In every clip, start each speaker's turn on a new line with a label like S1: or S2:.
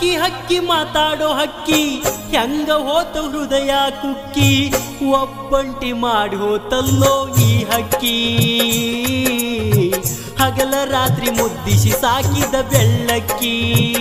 S1: ಹಕ್ಕಿ ಹಕ್ಕಿ ಮಾತಾಡೋ ಹಕ್ಕಿ ಹೆಂಗ ಹೋತ ಹೃದಯ ಕುಕ್ಕಿ ಒಬ್ಬಂಟಿ ಮಾಡಿ ಹೋತಲ್ಲೋ ಈ ಹಕ್ಕಿ ಹಗಲ ರಾತ್ರಿ ಮುದ್ದಿಸಿ ಸಾಕಿದ ಬೆಳ್ಳಕ್ಕಿ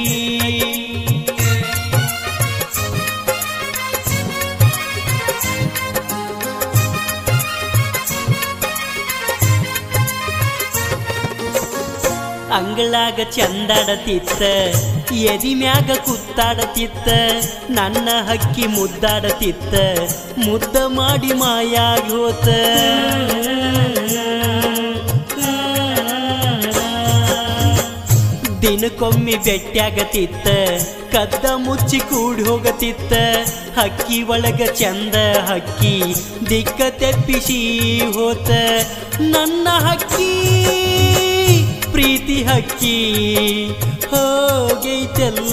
S1: ಅಂಗಳಾಗ ಚಂದಾಡತಿತ್ತ ಎದಿ ಮ್ಯಾಗ ಕುತ್ತಾಡತಿತ್ತ ನನ್ನ ಹಕ್ಕಿ ಮುದ್ದಾಡತಿತ್ತ ಮುದ್ದ ಮಾಡಿ ಮಾಯಾಗಿ ಹೋತ ದಿನಕ್ಕೊಮ್ಮೆ ಬೆಟ್ಟಾಗತಿತ್ತ ಕದ್ದ ಮುಚ್ಚಿ ಕೂಡಿ ಹೋಗತಿತ್ತ ಹಕ್ಕಿ ಒಳಗ ಚಂದ ಹಕ್ಕಿ ದಿಕ್ಕ ತೆಪ್ಪಿಸಿ ಹೋತ ನನ್ನ ಹಕ್ಕಿ ಪ್ರೀತಿ ಹಕ್ಕಿ ಹೋಗೈತಲ್ಲ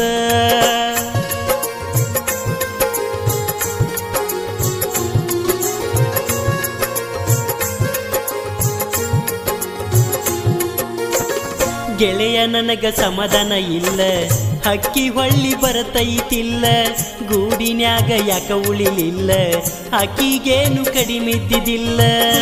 S1: ಗೆಳೆಯ ನನಗ ಸಮಾಧಾನ ಇಲ್ಲ ಹಕ್ಕಿ ಹೊಳ್ಳಿ ಬರತೈತಿಲ್ಲ ಗೂಡಿನ್ಯಾಗ ಯಾಕ ಉಳಿಲಿಲ್ಲ ಹಕ್ಕಿಗೇನು ಕಡಿಮಿದ್ದಿದ್ದಿಲ್ಲ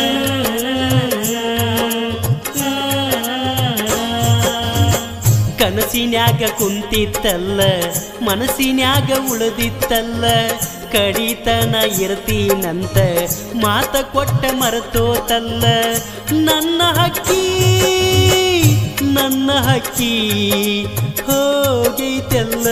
S1: ಕನಸಿನ್ಯಾಗ ಕುಂತಿತ್ತಲ್ಲ ಮನಸ್ಸಿನ್ಯಾಗ ಉಳಿದಿತ್ತಲ್ಲ ಕಡಿತನ ಇರ್ತೀನಂತ ಮಾತ ಕೊಟ್ಟ ಮರೆತೋತಲ್ಲ ನನ್ನ ಹಕ್ಕಿ ನನ್ನ ಹಕ್ಕಿ ಹೋಗೈತಲ್ಲ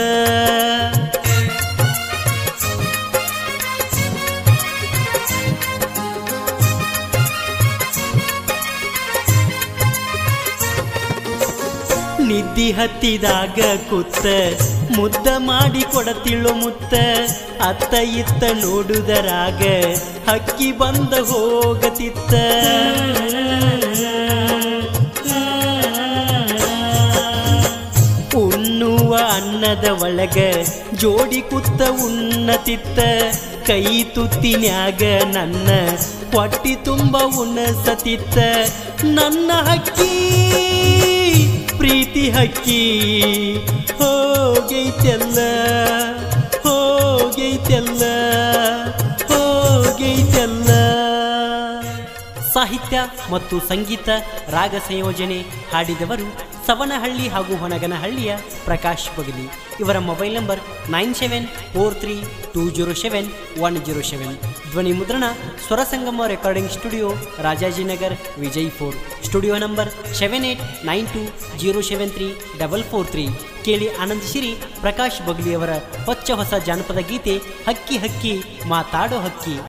S1: ನಿದ್ದಿ ಹತ್ತಿದಾಗ ಕುತ್ತ ಮುದ್ದ ಮಾಡಿ ಕೊಡತಿಳು ಮುತ್ತ ಅತ್ತ ಇತ್ತ ನೋಡುದರಾಗ ಹಕ್ಕಿ ಬಂದ ಹೋಗತಿತ್ತ ಉಣ್ಣುವ ಅನ್ನದ ಒಳಗ ಜೋಡಿ ಕುತ್ತ ಉಣ್ಣತಿತ್ತ ಕೈ ತುತ್ತಿನ್ಯಾಗ ನನ್ನ ಹೊಟ್ಟಿ ತುಂಬ ಉಣಸತಿತ್ತ ನನ್ನ ಹಕ್ಕಿ ಪ್ರೀತಿ ಹಕ್ಕಿ ಹೋಗೈತೆಲ್ಲ ಹೋಗೈತೆಲ್ಲ ಹೋಗೈತೆಲ್ಲ ಸಾಹಿತ್ಯ ಮತ್ತು ಸಂಗೀತ ರಾಗ ಸಂಯೋಜನೆ ಹಾಡಿದವರು ಸವನಹಳ್ಳಿ ಹಾಗೂ ಹೊನಗನಹಳ್ಳಿಯ ಪ್ರಕಾಶ್ ಬಗಲಿ ಇವರ mobile number nine seven four three two zero seven one zero seven ಧ್ವನಿ ಮುದ್ರಣ Swarasangama recording studio Rajajinagar Vijaypur studio number seven eight nine two zero seven three double four three ಕೇಳಿ ಆನಂದಿಸಿರಿ ಪ್ರಕಾಶ್ ಬಗ್ಲಿಯವರ ಹೊಚ್ಚ ಹೊಸ ಜಾನಪದ ಗೀತೆ ಹಕ್ಕಿ ಹಕ್ಕಿ ಮಾತಾಡೋ ಹಕ್ಕಿ